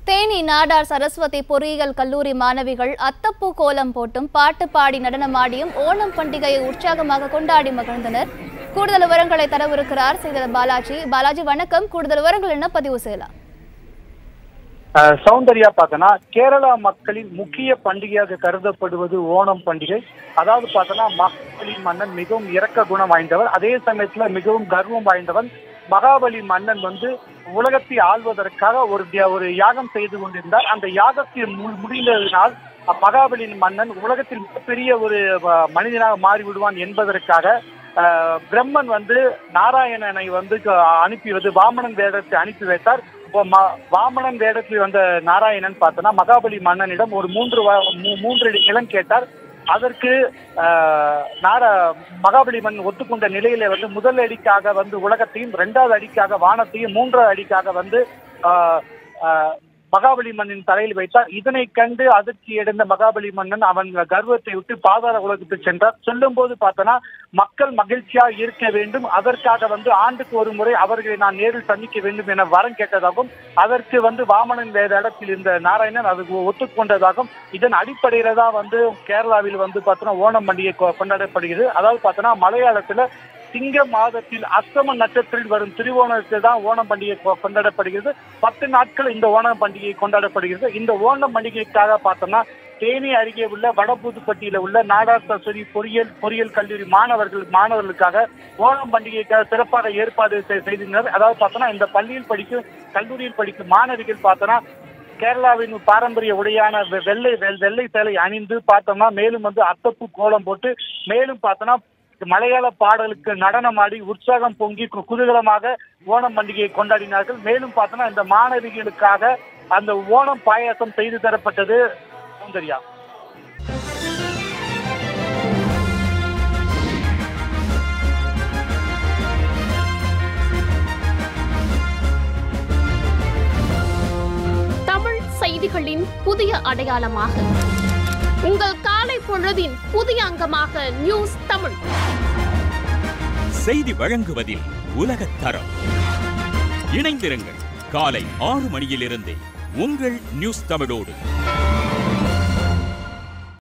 தேனி நாடார் சரஸ்வதி பொறியியல் கல்லூரி மாணவிகள் அத்தப்பூ கோலம் போட்டும் பாட்டு பாடி நடனமாடியும் ஓணம் பண்டிகையை உற்சாகமாக கொண்டாடி மகிழ்ந்தனர் கூடுதல் விவரங்களை தரவிருக்கிறார் செய்தர் பாலாஜி பாலாஜி வணக்கம் கூடுதல் விவரங்கள் என்ன பதிவு செய்யலாம் அஹ் சௌந்தர்யா பார்த்தோன்னா கேரளா மக்களின் முக்கிய பண்டிகையாக கருதப்படுவது ஓணம் பண்டிகை அதாவது பார்த்தோன்னா மகாபலி மன்னன் மிகவும் இரக்க குணம் வாய்ந்தவர் அதே சமயத்துல மிகவும் கர்வம் வாய்ந்தவன் மகாபலி மன்னன் வந்து உலகத்தை ஆள்வதற்காக ஒரு தியா- ஒரு யாகம் செய்து கொண்டிருந்தார் அந்த யாகத்தில் மு- முடிந்ததினால் மகாபலி மன்னன் உலகத்தில் மிகப்பெரிய ஒரு அஹ், மனிதனாக மாறிவிடுவான் என்பதற்காக அஹ், பிரம்மன் வந்து நாராயணனை வந்து க- அனுப்பி வந்து வாமனன் வேடத்தை அனுப்பி வைத்தார் இப்போ ம- வாமனன் வேடத்தில் வந்த நாராயணன் பார்த்தோன்னா மகாபலி மன்னனிடம் ஒரு மூன்று வ- மூ- மூன்று அடி நிலம் கேட்டார் அதற்கு ஆஹ், நாரா மகாபலி மன்னன் ஒத்துக்கொண்ட நிலையில வந்து முதல் அடிக்காக வந்து உலகத்தையும் இரண்டாவது அடிக்காக வானத்தையும் மூன்றாவது அடிக்காக வந்து ஆஹ், ஆஹ், மகாபலி மன்னன் தலையில் வைத்தார் இதனை கண்டு அதிர்ச்சி அடைந்த மகாபலி மன்னன் அவன் கர்வத்தை விட்டு பாதாள உலகத்துக்கு சென்றார் சொல்லும் போது பார்த்தோன்னா மக்கள் மகிழ்ச்சியா இருக்க வேண்டும் அதற்காக வந்து ஆண்டுக்கு ஒரு முறை அவர்களை நான் நேரில் சந்திக்க வேண்டும் என வரம் கேட்டதாகவும் அதற்கு வந்து வாமனன் வேற இடத்தில் இருந்த நாராயணன் அதுக்கு ஒத்துக்கொண்டதாகவும் இதன் அடிப்படையில தான் வந்து கேரளாவில் வந்து பார்த்தோன்னா ஓணம் பண்டிகை கொ- கொண்டாடப்படுகிறது அதாவது பார்த்தோன்னா மலையாளத்துல சிங்க மாதத்தில் அஸ்தம நட்சத்திரத்தில் வரும் திருவோணத்தில் தான் ஓணம் பண்டிகை கொ- கொண்டாடப்படுகிறது பத்து நாட்கள் இந்த ஓணம் பண்டிகை கொண்டாடப்படுகிறது இந்த ஓணம் பண்டிகைக்காக பார்த்தோம்னா தேனி அருகே உள்ள வடபுதுப்பட்டியில உள்ள நாடார் சரஸ்வதி பொறியியல் பொறியியல் கல்லூரி மாணவர்கள் மாணவர்களுக்காக ஓணம் பண்டிகைக்காக சிறப்பாக ஏற்பாடு செய்- செய்திருந்தனர் அதாவது பார்த்தோம்னா இந்த பள்ளியில் படிக்கும் கல்லூரியில் படிக்கும் மாணவிகள் பார்த்தோம்னா கேரளாவின் பாரம்பரிய உடையான வெ- வெள்ளை வெ- வெள்ளை சேலை அணிந்து பார்த்தோம்னா மேலும் வந்து அத்தப்பூ கோலம் போட்டு மேலும் பார்த்தோம்னா மலையாள பாடலுக்கு நடனமாடி உற்சாகம் பொங்கி கு- குதூகலமாக ஓணம் பண்டிகையை கொண்டாடினார்கள் மேலும் பார்த்தோம்னா இந்த மாணவிகளுக்காக அந்த ஓணம் பாயாசம் செய்து தரப்பட்டது சௌந்தர்யா தமிழ் செய்திகளின் புதிய அடையாளமாக உங்கள் காலை பொழுதின் புதிய அங்கமாக நியூஸ் தமிழ் செய்தி வழங்குவதில் உலகத் தரம் இணைந்திருங்கள் காலை ஆறு மணியிலிருந்தே உங்கள் நியூஸ் தமிழோடு